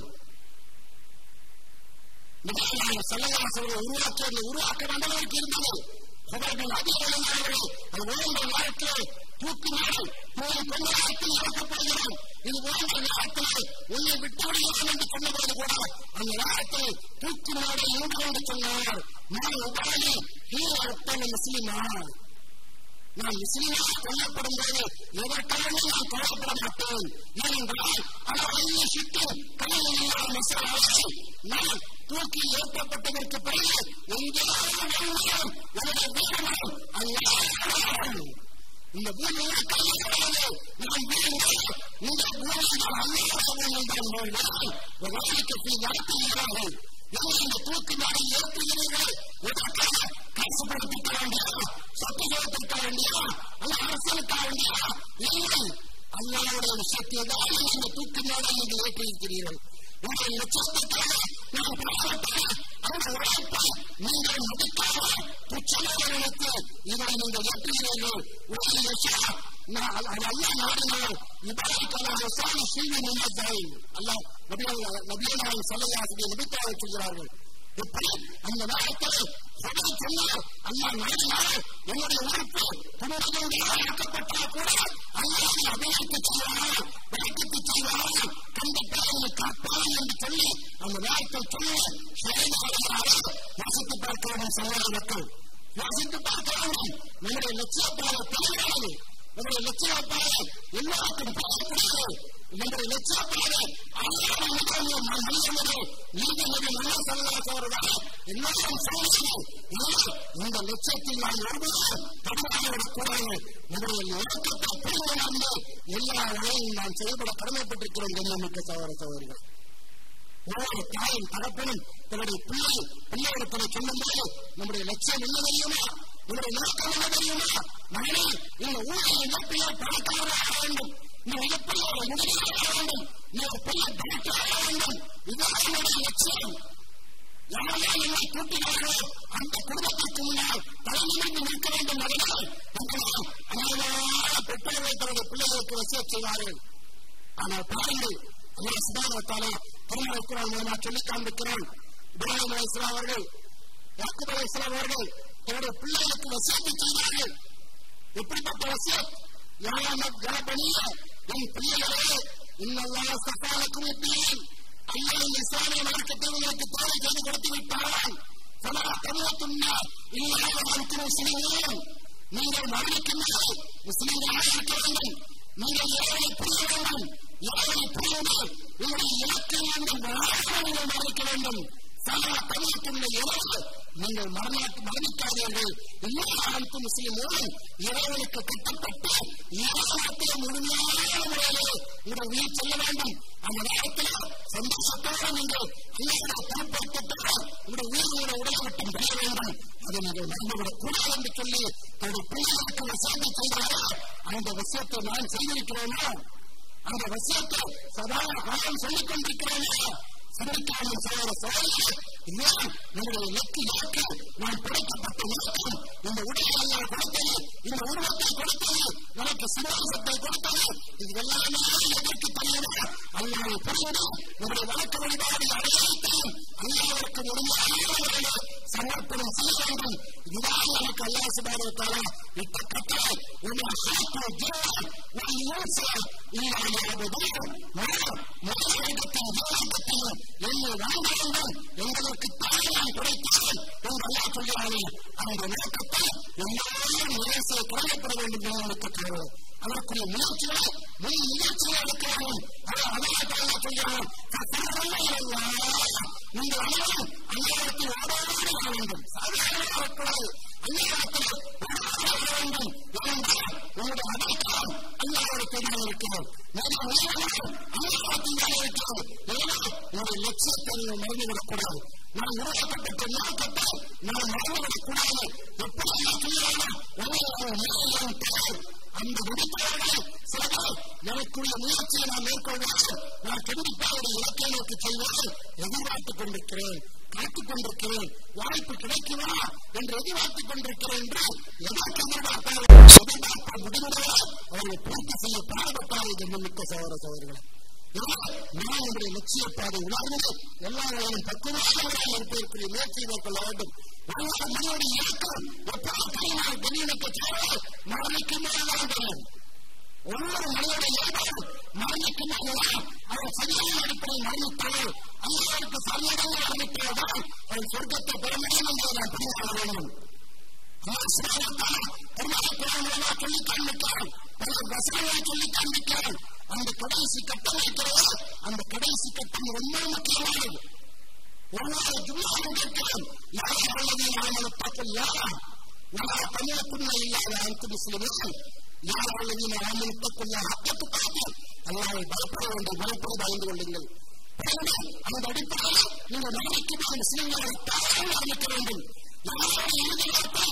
செல்லவாசர்கள் உருவாக்கிய அந்த உருவாக்க மண்டலத்துக்கு இருந்தது சுபாபின் அபி ரயிலாளர்கள் அது வாழ்ந்த நேரத்தில் தூக்கினார்கள் உங்கள் கொண்ட நேரத்தில் இறக்கப்படுகிறோம் இது போன்ற நேரத்தில் உன்னை விட்டு விடுகிறோம் என்று சொன்னபோது கூட அந்த நேரத்தில் தூக்கி நாடு இருந்து கொண்டு சொன்னார் நான் உபாலி ஹீரத்தன முஸ்லிமா நான் முஸ்லிமாக கொல்லப்படும் போது எதற்காக நான் கொல்லப்பட மாட்டேன் ஏனென்றால் அளவையை சுற்றி கையில் இல்லாத மசாலாவை நான் தூக்கி ஏற்றப்பட்டதற்கு பிறகு எங்கேயாவது என்னுடைய வீரமனம் அங்கே இந்த பூமியை கையாளாது நாம் வீழ்ந்தால் இந்த பூமியை நாம் அல்லாதவன் என்றால் வாழ்க்கை நடத்துகிறார்கள் நீங்கள் இந்த தூக்கு நாளை ஏற்றுகிறீர்கள் எதற்காக காசுபடுத்திக்க வேண்டியா சத்தியத்திற்க வேண்டியா அல்ல அரசனுக்க வேண்டியா இல்லை அல்லாவுடைய விஷயத்தை தான் இந்த தூக்கு நாளை நீங்கள் ஏற்றிருக்கிறீர்கள் உங்கள் லட்சத்துக்காக நான் பாராட்ட அந்த உழைப்பை நீங்கள் மதிக்காத துச்சமாக நினைத்து இதை நீங்கள் ஏற்றுகிறீர்கள் உங்கள் யசா அது அல்ல நாடினால் இபாரிக்கான சாணி சீவி நினைத்தாய் அல்ல நபியனாய் சல்லையாசிரியர் நபித்தாவை சொல்கிறார்கள் எப்படி அந்த நேரத்தில் சபை சொன்னார் அல்லா நாடினார் என்னுடைய உறுப்பு துன்பதோடு ஆக்கப்பட்டால் கூட அல்லாவை அபிவிருத்தி செய்வார் விளக்கத்து செய்வார் கண்டிப்பாக காப்பான் என்று சொல்லி அந்த நேரத்தில் சொல்லி யோசித்து பார்க்க வேண்டும் சமுதாய மக்கள் யோசித்து பார்க்க வேண்டும் நம்முடைய லட்சியப்பாடு தெளிவானது நம்முடைய லட்சியப்பாடு எல்லாருக்கும் பயன்படுகிறது நம்முடைய லட்சியப்பாடு மனிதனது நீதிமன்ற நல்ல சமுதாயத்தவர்கள் எல்லாரும் சமூகம் இந்த லட்சியத்தில் நாம் ஒருவரும் தடுமாறிவிடக்கூடாது நம்முடைய இலக்கத்தை புரிந்து எல்லா வகையும் நாம் செயல்பட கடமைப்பட்டிருக்கிறோம் கண்ணியமிக்க சகோதர சகோதரிகள் ஒவ்வொரு தாயும் தகப்பனும் தன்னுடைய பிள்ளை பிள்ளையிடத்தில் சொல்லும்போது நம்முடைய லட்சியம் என்ன தெரியுமா நம்முடைய நோக்கம் என்ன தெரியுமா மகனே இந்த ஊழல் இழப்பையோ பணக்காரராக வேண்டும் நீ இழப்பையோ முதலீடாக வேண்டும் நீ ஒரு பெரிய டாக்டராக வேண்டும் இதுதான் என்னுடைய லட்சியம் யாரெல்லாம் என்னை கூட்டினார்களோ அந்த குடும்பத்திற்கு முன்னால் தலைநிமிர்ந்து நிற்க வேண்டும் மகனால் உங்களால் அநேகமான பெற்றோர்களை தன்னுடைய பிள்ளைகளுக்கு வசிய செய்வார்கள் ஆனால் பாருங்கள் அல்லா சுபானத்தாலே திருமண குரான் மூலமா சொல்லி காண்பிக்கிறான் இப்ராஹிம் அலி இஸ்லாம் அவர்கள் யாக்குப் அலி இஸ்லாம் அவர்கள் தன்னுடைய பிள்ளைகளுக்கு வசியத்தை செய்தார்கள் எப்படிப்பட்ட வசியம் யாபனிய என் பிள்ளைகளே இன்னல்லா சஃபாலக்கும் எப்படியும் அல்லா இந்த இஸ்லாமிய மார்க்கத்தை உங்களுக்கு தேவை செய்து கொடுத்து விட்டாரான் சலா தமிழத்துன்னா இல்லாத முஸ்லிம்களும் நீங்கள் மரணிக்கின்ற முஸ்லிம்களாக இருக்க வேண்டும் நீங்கள் யாரை புரிய வேண்டும் யாரை புரியுங்கள் உங்களுடைய இலக்கை நீங்கள் நீங்கள் மரணிக்க வேண்டும் சலா தமிழத்துள்ள இரவு நீங்கள் மரணிக்காதீர்கள் இல்லாத முஸ்லிமும் இறைவனுக்கு கட்டப்பட்டு இறைவனத்தில் முழுமையான முறையிலே உங்கள் உயிர் செல்ல வேண்டும் அந்த நேரத்தில் சந்தோஷத்தோடு நீங்கள் இல்லாத பொருட்படுத்தப்பட்ட உங்களுடைய உயிர் உங்களுடைய உடலை விட்டு பெற வேண்டும் அதை நீங்கள் மறந்துவிடக் கூடாது என்று சொல்லி தன்னுடைய பிள்ளைகளுக்கு வசதி செய்தாரோ அந்த விஷயத்தை நான் செய்திருக்கிறேனோ அந்த விஷயத்தை சதா காலம் சொல்லிக் கொண்டிருக்கிறேனோ சிந்திக்காமல் செய்கிற சோழர்கள் இதுதான் நம்முடைய இலக்கு இலக்கு நாம் படைக்கப்பட்ட இலக்கம் இந்த உடலை எல்லாம் கொடுத்தது இந்த உருவத்தை கொடுத்தது நமக்கு சந்தோஷத்தை கொடுத்தது இது எல்லாமே எதற்கு தெரியுமா அல்லாவை புரிந்து நம்முடைய வழக்கு வழிபாடு அடையாளத்தையும் அல்லாவிற்கு முடியாத சமர்ப்பணம் செய்ய வேண்டும் இதுதான் நமக்கு அல்லா சுபாரத்தால இட்ட கட்டளை உன்னை சாப்பிட ஜீவன் நான் யோசா இல்லாத மனிதத்தின் ஜீவனத்தையும் என்னை வாங்க வேண்டும் எங்களுக்கு தாயான் கிடைத்தால் என்று அல்லா சொல்கிறானே அந்த நோக்கத்தை எல்லாரும் நிறைவேற்ற குறையப்பட வேண்டும் என்று எனக்கு தருவோம் அதற்குரிய முயற்சிகளை முன் முயற்சிகளை எடுக்கிறார்கள் அல்லாஹ் சொல்கிறான் நீங்கள் அனைவரும் அந்நேரத்தில் ஓடாடி வர வேண்டும் சாதாரணமாக வரக்கூடாது அந்நேரத்தில் ஓடாடி வர வேண்டும் ஏனென்றால் உங்களுடைய அடைக்கலாம் அல்லாவிடத்தில் தான் இருக்கிறோம் நீங்கள் உயரங்களும் அந்நேரத்தில் தான் இருக்கிறோம் எனவே உங்களுடைய லட்சியத்தை நீங்கள் மறந்துவிடக்கூடாது நான் உருவாக்கப்பட்ட நோக்கத்தை நான் மறந்துவிடக்கூடாது எப்படியெல்லாம் செய்யலாம் உங்களை தேவை அந்த விடுத்தவர்கள் சிலர் எனக்குரிய முயற்சியை நான் மேற்கொள்வேன் நான் கண்டிப்பாக ஒரு இலக்கை நோக்கி செல்வேன் எதிர்பார்த்துக் கொண்டிருக்கிறேன் காத்துக் கொண்டிருக்கிறேன் வாய்ப்பு கிடைக்குமா என்று எதிர்பார்த்துக் கொண்டிருக்கிறேன் என்று எதற்கு எதிர்பார்ப்பார்கள் எதிர்பார்க்க முடிந்தவரை அவர்களை பூர்த்தி செய்ய பாடுபட்டார்கள் ஜென்மமிக்க சகோதர சகோதரிகளை நான் என்னுடைய லட்சிய பாதை உணர்ந்து எல்லாரையும் பக்குவமாக இருப்பதற்குரிய முயற்சியை மேற்கொள்ள வேண்டும் ஒவ்வொரு மனிதனுடைய இலக்கம் எப்போது நான் வெளியிடக்க தேவை மரணிக்கு மேல்தான் தெரியும் ஒவ்வொரு மனிதனுடைய இலக்கம் மரணிக்கு மேல்தான் அவன் சரியான அடிப்படையில் மரணித்தால் அல்லாவுக்கு சரியான மரணித்தால்தான் அவன் சொர்க்கத்தை பெற முடியும் என்பதை நான் புரிந்து கொள்ள வேண்டும் சொல்லி காண்பிக்கிறான் பல வசனங்களை சொல்லி காண்பிக்கிறான் அந்த கடைசி கட்டம் இருக்கிறதோ அந்த கடைசி கட்டம் ரொம்ப முக்கியமானது ஒவ்வொரு ஜும்மாவும் கேட்கிறோம் யார் அல்லது நாமல் தப்புல்லா ولا تموتن الا وانتم مسلمون யார் الذين امنوا اتقوا الله حق تقاته அல்லாஹ்வை பயப்பட வேண்டும் பயப்பட பயந்து கொள்ளுங்கள் அந்த அடிப்படையில் நீங்கள் மரணிக்கும் முஸ்லிம்களை தாராளம் மரணிக்க வேண்டும் யாருடைய இறுதி வார்த்தை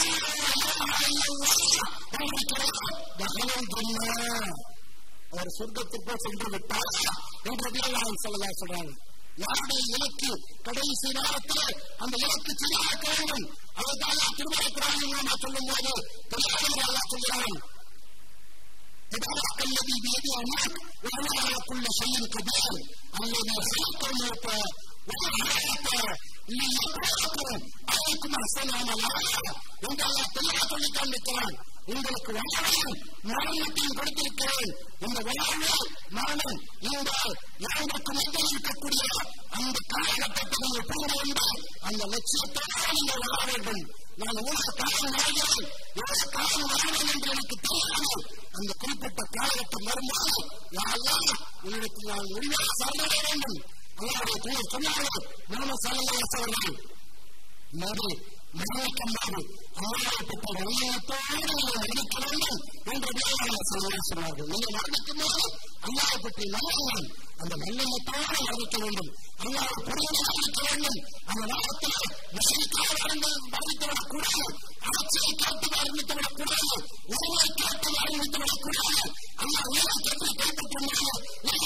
அவர் சொர்க்கத்திற்கோ சென்று விட்டார் என்று வீரலாளன் சொல்லலா சொல்றாங்க யாருடைய இலக்கு கடைசி நேரத்தில் அந்த இலக்கு சரியாக்க வேண்டும் அதற்காக திருமணக்குறாங்க மூலமா சொல்லும் போது பெரியாளர் சொல்கிறான் تبارك الذي بيده الملك وهو على كل شيء قدير الذي خلق الموت والحياة இல்லையா பார்க்கிறோம் அழைக்கும் அசனாமலா என்று அல்லாஹ் தெளிவாக சொல்லி காண்பிக்கிறான் உங்களுக்கு வாழ்வையும் மரணத்தையும் கொடுத்திருக்கிறேன் இந்த வாழ்வு மரணம் இந்த இரண்டுக்கு மத்தியில் இருக்கக்கூடிய அந்த காலகட்டத்தை நீங்கள் புரிந்து கொண்டு அந்த லட்சியத்தோடு நீங்கள் வாழ வேண்டும் நான் எவ்வளவு காலம் வாழ்கிறேன் எவ்வளவு காலம் வாழ்வேன் என்று எனக்கு தெரியாது அந்த குறிப்பிட்ட காலகட்டம் வரும்போது யாரெல்லாம் உன்னிடத்தில் நான் முடிவாக சரணடைய வேண்டும் அல்லாவுடைய தூர் சொன்னார்கள் முகமது சல்லல்லாஹு அவர்கள் மறு மரணக்கம்மாறு அல்லாஹ் பெற்ற வழியத்தோடு நீங்கள் மரணிக்க வேண்டும் என்று தேவாலய சொல்லுவார் சொன்னார்கள் நீங்கள் மரணிக்கும் போது அல்லாஹ் பற்றி நம்புங்கள் அந்த நல்லெண்ணத்தோடு மரணிக்க வேண்டும் அல்லாஹ் புரிந்து மரணிக்க வேண்டும் அந்த நேரத்தில் விஷயக்காக மறந்து மரணித்துவிடக் கூடாது ஆட்சியை கேட்டு மரணித்துவிடக் கூடாது உரிமை கேட்டு மரணித்துவிடக் கூடாது அல்லாஹ் உயிரை கேட்டு கைப்பற்றும்போது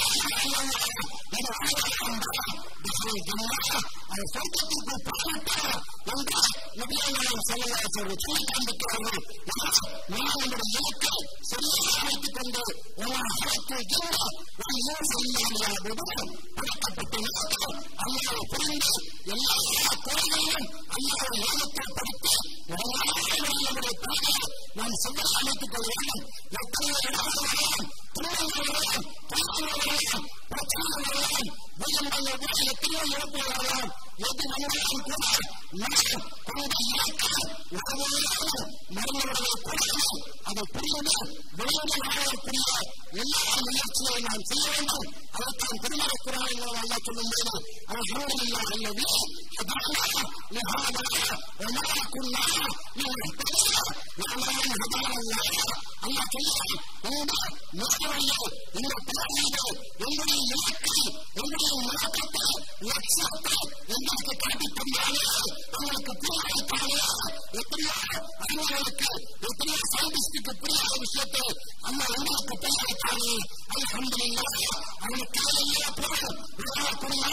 அதை சொர்க்கத்திற்கு போய்விட்டார் என்று நபியாளர் செல்லவாசர் சொல்லி காண்பிக்கிறார்கள் நான் என்னுடைய இலக்கை சரியாக அமைத்துக் கொண்டு அழைத்து படைக்கப்பட்ட இலக்கை அல்லாவை புரிந்து எல்லா துறைகளிலும் அல்லாவை ஏகத்தை படுத்தி நம்முடைய பணியை நாம் சரியாக அமைத்துக் கொள்ள வேண்டும் எத்தனை இடங்கள் வரலாம் துன்பங்கள் வரலாம் துன்பங்கள் வரலாம் பிரச்சனைகள் வரலாம் பூகம்பங்கள் கூட எத்தனையோ இழப்பு வரலாம் எது வந்தாலும் கூட நாம் கொண்ட இலக்கை உறவுகளாக மறந்துவிடவே கூடாது அதை புரிந்து விளையாட வாழக்கூடிய எல்லா முயற்சியை நாம் செய்ய வேண்டும் அதைத்தான் பெருமறை குரான் அல்லா சொல்லும்போது அல்ஹம்துலில்லாஹ் அல்லது ஹதானா லஹாதா வமா குன்னா லினஹ்ததிய லவ்லா அன் ஹதானல்லாஹ் அல்லாஹ் சொல்லுகிறான் இந்த நேர்வழியை இந்த பாதையை எங்களுடைய இலக்கை எங்களுடைய நோக்கத்தை லட்சியத்தை எங்களுக்கு காட்டித் தந்தாலே உங்களுக்கு புரிய வைத்தாலே எப்படியோ அறிஞர்களுக்கு எப்படியோ சயின்டிஸ்டுக்கு புரியாத விஷயத்தை அம்மா உங்களுக்கு புரிய வைத்தாலே அல்ஹம்துலில்லாஹ் அவனுக்கு காலையிலே போய் விளையாடக்கூடிய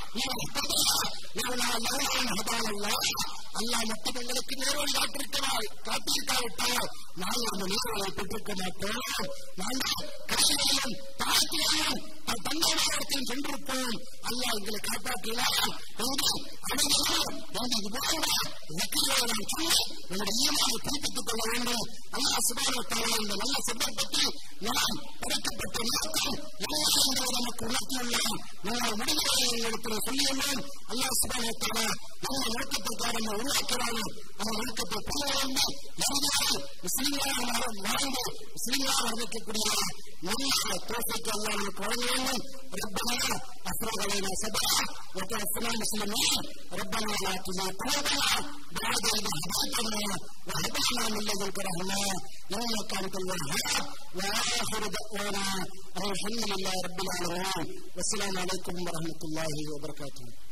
அல்லாஹ் மட்டும் எங்களுக்கு நேர்வழி காட்டிருக்கிறார் காட்டியிருக்காவிட்டால் நாங்கள் அந்த நேர்வழியை பெற்றிருக்க மாட்டோம் நாங்கள் கடையிலையும் தாழ்த்திலையும் தந்தையாரத்தையும் சென்றிருப்போம் அல்லாஹ் எங்களை காப்பாற்றினார் என்று அனைவரும் என்று இது போன்ற வெற்றிகளை நாம் சொல்லி நம்முடைய ஈமாவை புதுப்பித்துக் கொள்ள வேண்டும் அல்லாஹ் சுபானத்தால் இந்த நல்ல சந்தர்ப்பத்தில் நாம் படைக்கப்பட்ட நோக்கம் என்ன என்பதை நமக்கு உணர்த்தியுள்ளார் நாங்கள் முடிவுகளை எங்களிடத்தில் சொல்லியுள்ளோம் அல்லாஹ் சுபானத்தால எந்த நோக்கத்திற்காக நம்ம உருவாக்கிறாரோ அந்த நோக்கத்தை புரிய வேண்டும் இறுதியாக முஸ்லிம்களாக வாழ்ந்து முஸ்லிம்களாக வர்ணிக்கக்கூடிய நல்ல தோசைக்கு அல்லாஹ் நமக்கு வழங்க வேண்டும் ربنا افرغ علينا صبرا وتوفنا مسلمين ربنا لا تزغ قلوبنا بعد إذ هديتنا وهب لنا من لدنك رحمة إنك أنت الوهاب وآخر دعوانا الحمد لله رب العالمين والسلام عليكم ورحمة الله وبركاته